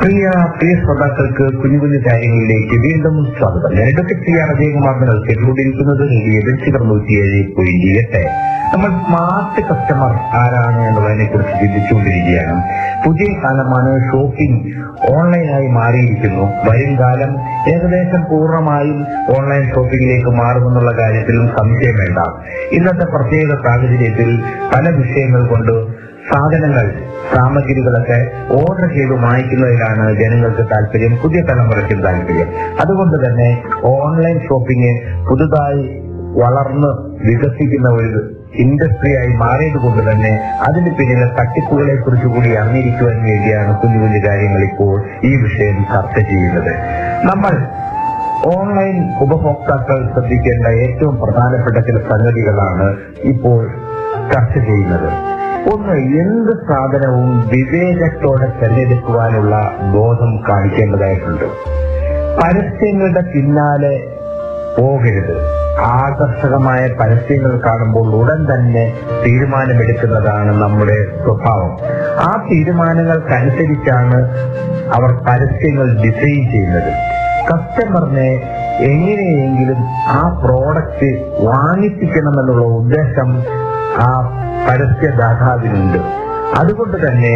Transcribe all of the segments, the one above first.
പ്രിയ പ്രിയ ശ്രോതാക്കൾക്ക് കുഞ്ഞു കുഞ്ഞു കാര്യങ്ങളിലേക്ക് വീണ്ടും സ്വാഗതം ഞാൻ ഡോക്ടർ സി ആർ അജയകുമാറിന് കേട്ടുകൊണ്ടിരിക്കുന്നത് റേഡിയോ ബെൻസികർ നൂറ്റിയേഴ് പോയിന്റ് എട്ട് നമ്മൾ സ്മാർട്ട് കസ്റ്റമർ ആരാണ് എന്നുള്ളതിനെ കുറിച്ച് ചിന്തിച്ചുകൊണ്ടിരിക്കുകയാണ് പുതിയ കാലമാണ് ഷോപ്പിംഗ് ഓൺലൈനായി മാറിയിരിക്കുന്നു വരും കാലം ഏകദേശം പൂർണ്ണമായും ഓൺലൈൻ ഷോപ്പിംഗിലേക്ക് മാറുമെന്നുള്ള കാര്യത്തിലും സംശയം വേണ്ട ഇന്നത്തെ പ്രത്യേക സാഹചര്യത്തിൽ പല വിഷയങ്ങൾ കൊണ്ട് സാധനങ്ങൾ സാമഗ്രികളൊക്കെ ഓർഡർ ചെയ്ത് വാങ്ങിക്കുന്നതിലാണ് ജനങ്ങൾക്ക് താല്പര്യം പുതിയ തലമുറയ്ക്കും താല്പര്യം അതുകൊണ്ട് തന്നെ ഓൺലൈൻ ഷോപ്പിംഗ് പുതുതായി വളർന്ന് വികസിക്കുന്ന ഒരു ഇൻഡസ്ട്രിയായി മാറിയത് കൊണ്ട് തന്നെ അതിന് പിന്നിലെ തട്ടിപ്പുകളെ കുറിച്ച് കൂടി അറിഞ്ഞിരിക്കുവാൻ വേണ്ടിയാണ് കുഞ്ഞു കുഞ്ഞു കാര്യങ്ങൾ ഇപ്പോൾ ഈ വിഷയം ചർച്ച ചെയ്യുന്നത് നമ്മൾ ഓൺലൈൻ ഉപഭോക്താക്കൾ ശ്രദ്ധിക്കേണ്ട ഏറ്റവും പ്രധാനപ്പെട്ട ചില സംഗതികളാണ് ഇപ്പോൾ ചർച്ച ചെയ്യുന്നത് ഒന്ന് എന്ത് സാധനവും വിവേകത്തോടെ തിരഞ്ഞെടുക്കുവാനുള്ള ബോധം കാണിക്കേണ്ടതായിട്ടുണ്ട് പരസ്യങ്ങളുടെ പിന്നാലെ പോകരുത് ആകർഷകമായ പരസ്യങ്ങൾ കാണുമ്പോൾ ഉടൻ തന്നെ തീരുമാനമെടുക്കുന്നതാണ് നമ്മുടെ സ്വഭാവം ആ തീരുമാനങ്ങൾക്കനുസരിച്ചാണ് അവർ പരസ്യങ്ങൾ ഡിസൈൻ ചെയ്യുന്നത് കസ്റ്റമറിനെ എങ്ങനെയെങ്കിലും ആ പ്രോഡക്റ്റ് വാങ്ങിപ്പിക്കണമെന്നുള്ള ഉദ്ദേശം ആ പരസ്യദാതാവിനുണ്ട് അതുകൊണ്ട് തന്നെ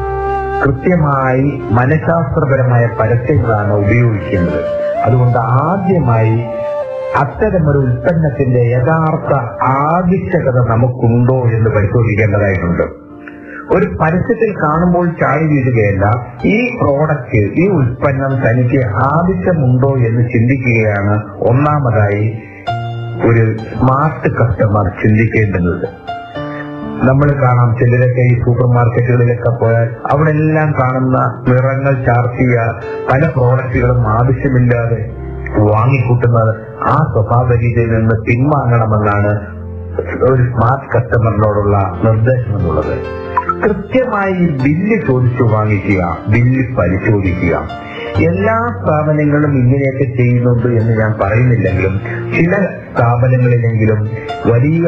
കൃത്യമായി മനഃശാസ്ത്രപരമായ പരസ്യങ്ങളാണ് ഉപയോഗിക്കുന്നത് അതുകൊണ്ട് ആദ്യമായി അത്തരമൊരു ഉൽപ്പന്നത്തിന്റെ യഥാർത്ഥ ആവശ്യകത നമുക്കുണ്ടോ എന്ന് പരിശോധിക്കേണ്ടതായിട്ടുണ്ട് ഒരു പരസ്യത്തിൽ കാണുമ്പോൾ ചാടി വീഴുകയല്ല ഈ പ്രോഡക്റ്റ് ഈ ഉൽപ്പന്നം തനിക്ക് ആവശ്യമുണ്ടോ എന്ന് ചിന്തിക്കുകയാണ് ഒന്നാമതായി ഒരു സ്മാർട്ട് കസ്റ്റമർ ചിന്തിക്കേണ്ടുന്നത് നമ്മൾ കാണാം ചിലരൊക്കെ ഈ സൂപ്പർ മാർക്കറ്റുകളിലൊക്കെ പോയാൽ അവിടെ എല്ലാം കാണുന്ന നിറങ്ങൾ ചാർത്തിയ പല പ്രോഡക്റ്റുകളും ആവശ്യമില്ലാതെ വാങ്ങിക്കൂട്ടുന്നത് ആ സ്വഭാവ രീതിയിൽ നിന്ന് പിൻവാങ്ങണമെന്നാണ് ഒരു സ്മാർട്ട് കസ്റ്റമറിനോടുള്ള നിർദ്ദേശം എന്നുള്ളത് കൃത്യമായി ബില്ല് ചോദിച്ചു വാങ്ങിക്കുക ബില്ല് പരിശോധിക്കുക എല്ലാ സ്ഥാപനങ്ങളും ഇങ്ങനെയൊക്കെ ചെയ്യുന്നുണ്ട് എന്ന് ഞാൻ പറയുന്നില്ലെങ്കിലും ചില സ്ഥാപനങ്ങളിലെങ്കിലും വലിയ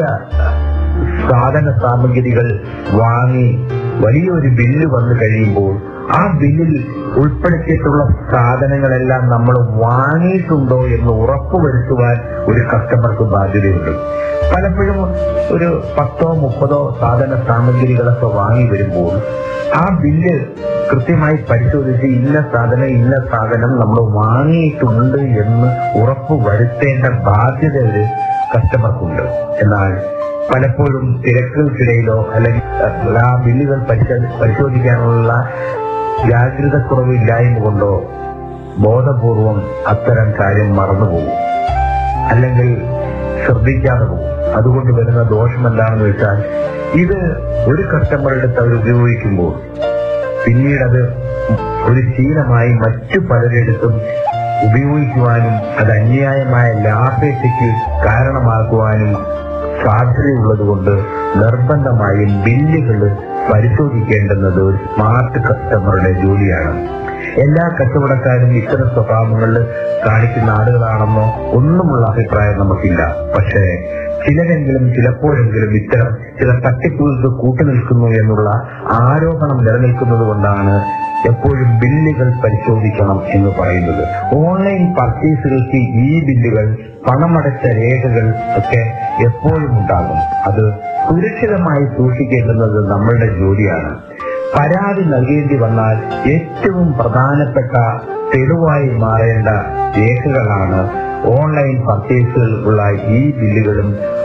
സാധന സാമഗ്രികൾ വാങ്ങി വലിയൊരു ബില്ല് വന്നു കഴിയുമ്പോൾ ആ ബില്ലിൽ ഉൾപ്പെടുത്തിയിട്ടുള്ള സാധനങ്ങളെല്ലാം നമ്മൾ വാങ്ങിയിട്ടുണ്ടോ എന്ന് ഉറപ്പുവരുത്തുവാൻ ഒരു കസ്റ്റമർക്ക് ബാധ്യതയുണ്ട് പലപ്പോഴും ഒരു പത്തോ മുപ്പതോ സാധന സാമഗ്രികളൊക്കെ വാങ്ങി വരുമ്പോൾ ആ ബില്ല് കൃത്യമായി പരിശോധിച്ച് ഇന്ന സാധനം ഇന്ന സാധനം നമ്മൾ വാങ്ങിയിട്ടുണ്ട് എന്ന് ഉറപ്പ് വരുത്തേണ്ട ബാധ്യത ഒരു കസ്റ്റമർക്കുണ്ട് എന്നാൽ പലപ്പോഴും തിരക്കുകൾക്കിടയിലോ അല്ലെങ്കിൽ ആ ബില്ലുകൾ പരിശോ- പരിശോധിക്കാനുള്ള ജാഗ്രത കുറവില്ലായ്മ കൊണ്ടോ ബോധപൂർവം അത്തരം കാര്യം മറന്നുപോകും അല്ലെങ്കിൽ ശ്രദ്ധിക്കാതെ പോകും അതുകൊണ്ട് വരുന്ന ദോഷം എന്താണെന്ന് വെച്ചാൽ ഇത് ഒരു കസ്റ്റമറുടെ അടുത്ത് അവർ ഉപയോഗിക്കുമ്പോൾ പിന്നീട് അത് ഒരു ശീലമായി മറ്റു പലരിടത്തും ഉപയോഗിക്കുവാനും അത് അന്യായമായ ലാഭേച്ഛയ്ക്ക് കാരണമാക്കുവാനും സാധ്യതയുള്ളത് കൊണ്ട് നിർബന്ധമായും ബില്ലുകൾ പരിശോധിക്കേണ്ടുന്നത് ഒരു സ്മാർട്ട് കസ്റ്റമറുടെ ജോലിയാണ് എല്ലാ കച്ചവടക്കാരും ഇത്തരം സ്വഭാവങ്ങളിൽ കാണിക്കുന്ന ആളുകളാണെന്നോ ഒന്നുമുള്ള അഭിപ്രായം നമുക്കില്ല പക്ഷേ ചിലരെങ്കിലും ചിലപ്പോഴെങ്കിലും ഇത്തരം ചില തട്ടിപ്പുകൾക്ക് കൂട്ടുനിൽക്കുന്നു എന്നുള്ള ആരോപണം നിലനിൽക്കുന്നത് കൊണ്ടാണ് എപ്പോഴും ബില്ലുകൾ പരിശോധിക്കണം എന്ന് പറയുന്നത് ഓൺലൈൻ പർച്ചേസുകൾക്ക് ഈ ബില്ലുകൾ പണമടച്ച രേഖകൾ ഒക്കെ എപ്പോഴും ഉണ്ടാകും അത് സുരക്ഷിതമായി സൂക്ഷിക്കേണ്ടുന്നത് നമ്മളുടെ ജോലിയാണ് പരാതി നൽകേണ്ടി വന്നാൽ ഏറ്റവും പ്രധാനപ്പെട്ട തെളിവായി മാറേണ്ട രേഖകളാണ് ഓൺലൈൻ പർച്ചേസുകൾക്കുള്ള ഈ ബില്ലുകളും